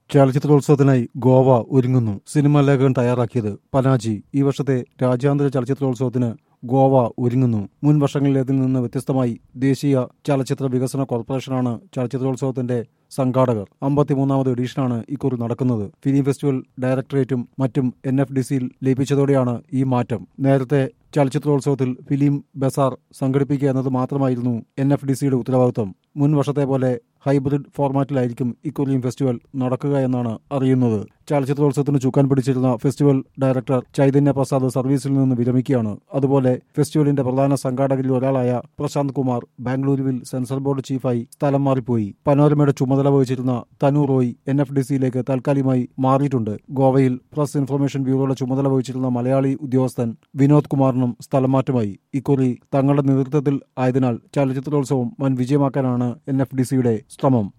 ചലച്ചിത്രോത്സവത്തിനായി ഗോവ ഒരുങ്ങുന്നു സിനിമാ ലേഖകൻ തയ്യാറാക്കിയത് പനാജി ഈ വർഷത്തെ രാജ്യാന്തര ചലച്ചിത്രോത്സവത്തിന് ഗോവ ഒരുങ്ങുന്നു മുൻ വർഷങ്ങളിലേതിൽ നിന്ന് വ്യത്യസ്തമായി ദേശീയ ചലച്ചിത്ര വികസന കോർപ്പറേഷനാണ് ചലച്ചിത്രോത്സവത്തിന്റെ സംഘാടകർ അമ്പത്തിമൂന്നാമത് എഡീഷനാണ് ഇക്കുറി നടക്കുന്നത് ഫിലിം ഫെസ്റ്റിവൽ ഡയറക്ടറേറ്റും മറ്റും എൻ എഫ് ഡി സിയിൽ ലയിപ്പിച്ചതോടെയാണ് ഈ മാറ്റം നേരത്തെ ചലച്ചിത്രോത്സവത്തിൽ ഫിലിം ബസാർ സംഘടിപ്പിക്കുക എന്നത് മാത്രമായിരുന്നു എൻ എഫ് ഡി സിയുടെ ഉത്തരവാദിത്വം മുൻ വർഷത്തെ പോലെ ഹൈബ്രിഡ് ഫോർമാറ്റിലായിരിക്കും ഇക്കുറിയും ഫെസ്റ്റിവൽ നടക്കുക എന്നാണ് അറിയുന്നത് ചലച്ചിത്രോത്സവത്തിന് ചുക്കാൻ പിടിച്ചിരുന്ന ഫെസ്റ്റിവൽ ഡയറക്ടർ ചൈതന്യ പ്രസാദ് സർവീസിൽ നിന്ന് വിരമിക്കുകയാണ് അതുപോലെ ഫെസ്റ്റിവലിന്റെ പ്രധാന സംഘാടകരിൽ ഒരാളായ പ്രശാന്ത് കുമാർ ബാംഗ്ലൂരുവിൽ സെൻസർ ബോർഡ് ചീഫായി സ്ഥലം മാറിപ്പോയി പനോരമയുടെ ചുമതല വഹിച്ചിരുന്ന Tanu Roy N F D സിയിലേക്ക് താൽക്കാലികമായി മാറിയിട്ടുണ്ട് ഗോവയിൽ പ്രസ് ഇൻഫർമേഷൻ ബ്യൂറോയുടെ ചുമതല വഹിച്ചിരുന്ന മലയാളി ഉദ്യോഗസ്ഥൻ വിനോദ് കുമാറിനും സ്ഥലം മാറ്റമായി ഇക്കുറി തങ്ങളുടെ നേതൃത്വത്തിൽ ആയതിനാൽ ചലച്ചിത്രോത്സവം വൻ വിജയമാക്കാനാണ് എൻ എഫ് ഡി സിയുടെ ശ്രമം